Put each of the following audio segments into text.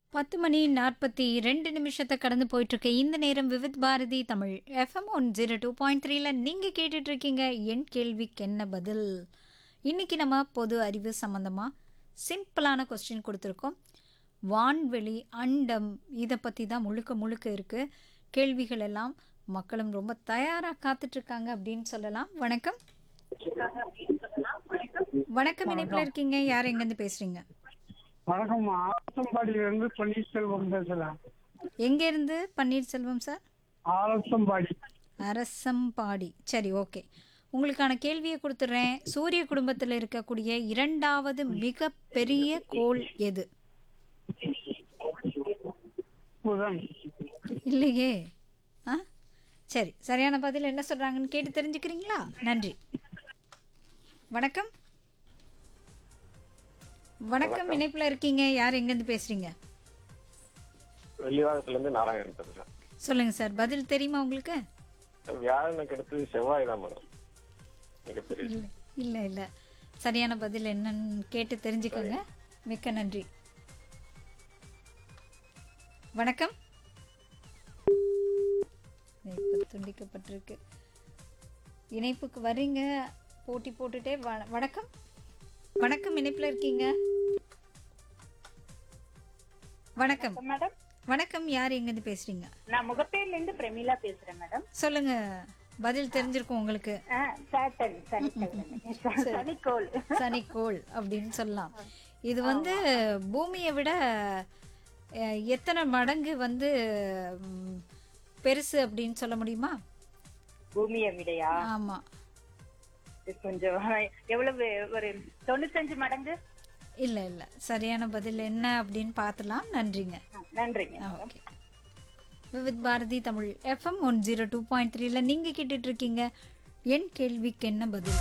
பத்து மணி நாற்பத்தி ரெண்டு நிமிஷத்தை கடந்து போயிட்டு இருக்கு இந்த நேரம் Vividh Bharati Tamil FM one zero two point த்ரீல நீங்கள் கேட்டுட்டு இருக்கீங்க என் கேள்விக்கு என்ன பதில் இன்னைக்கு நம்ம பொது அறிவு சம்மந்தமாக சிம்பிளான கொஸ்டின் கொடுத்துருக்கோம் வான்வெளி அண்டம் இதை பற்றி தான் முழுக்க முழுக்க இருக்குது கேள்விகள் எல்லாம் மக்களும் ரொம்ப தயாராக காத்துட்ருக்காங்க அப்படின்னு சொல்லலாம் வணக்கம் வணக்கம் இணைப்பில் இருக்கீங்க யார் எங்கேருந்து பேசுகிறீங்க வணக்கம் ஆலத்தம்பாடியில இருந்து பன்னீர்செல்வம் பேசுறேன் எங்கேருந்து பன்னீர்செல்வம் சார் ஆலத்தம்பாடி அரசம்பாடி சரி ஓகே உங்களுக்கான கேள்வியை கொடுத்துட்றேன் சூரிய குடும்பத்தில் இருக்கக்கூடிய இரண்டாவது மிக பெரிய கோள் எது புதன் இல்லையே ஆ சரி சரியான பதில் என்ன சொல்கிறாங்கன்னு கேட்டு தெரிஞ்சுக்கிறீங்களா நன்றி வணக்கம் வணக்கம் இணைப்பில் இருக்கீங்க யார் எங்கேருந்து பேசுகிறீங்க வெள்ளிவாரத்துல இருந்து நாராயணன் பேசுறேன் சொல்லுங்கள் சார் பதில் தெரியுமா உங்களுக்கு வியாழனுக்கு அடுத்து செவ்வாய் தான் மேடம் மிகப்பெரிய இல்லை இல்லை இல்லை சரியான பதில் என்னன்னு கேட்டு தெரிஞ்சுக்கோங்க மிக்க நன்றி வணக்கம் இணைப்பு துண்டிக்கப்பட்டிருக்கு இணைப்புக்கு வர்றீங்க போட்டி போட்டுட்டே வ- வணக்கம் வணக்கம் இணைப்பில் இருக்கீங்க வணக்கம் மேடம் வணக்கம் யார் எங்கேருந்து பேசுறீங்க நான் முகப்பேர்ல இருந்து பிரமிளா பேசுறேன் மேடம் சொல்லுங்க பதில் தெரிஞ்சிருக்கும் உங்களுக்கு சாட்டன் சனிக்கிழமை சனிக்கோள் சனிக்கோள் அப்படின்னு சொல்லலாம் இது வந்து பூமியை விட அஹ், எத்தனை மடங்கு வந்து ம், பெருசு அப்படின்னு சொல்ல முடியுமா பூமியை விடையா ஆமா இது கொஞ்சம் எவ்வளவு ஒரு தொண்ணூத்தஞ்சு மடங்கு இல்ல இல்ல சரியான பதில் என்ன அப்படின்னு பார்த்துலாம் நன்றிங்க ஆ, நன்றிங்க okay Vividh Bharati Tamil FM one zero two point த்ரீல நீங்க கேட்டுட்டு இருக்கீங்க என் கேள்விக்கு என்ன பதில்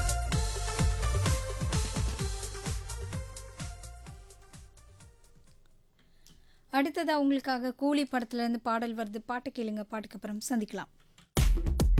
அடுத்ததா உங்களுக்காக கூலி படத்துல இருந்து பாடல் வருது பாட்டு கேளுங்க பாட்டுக்கு அப்புறம் சந்திக்கலாம்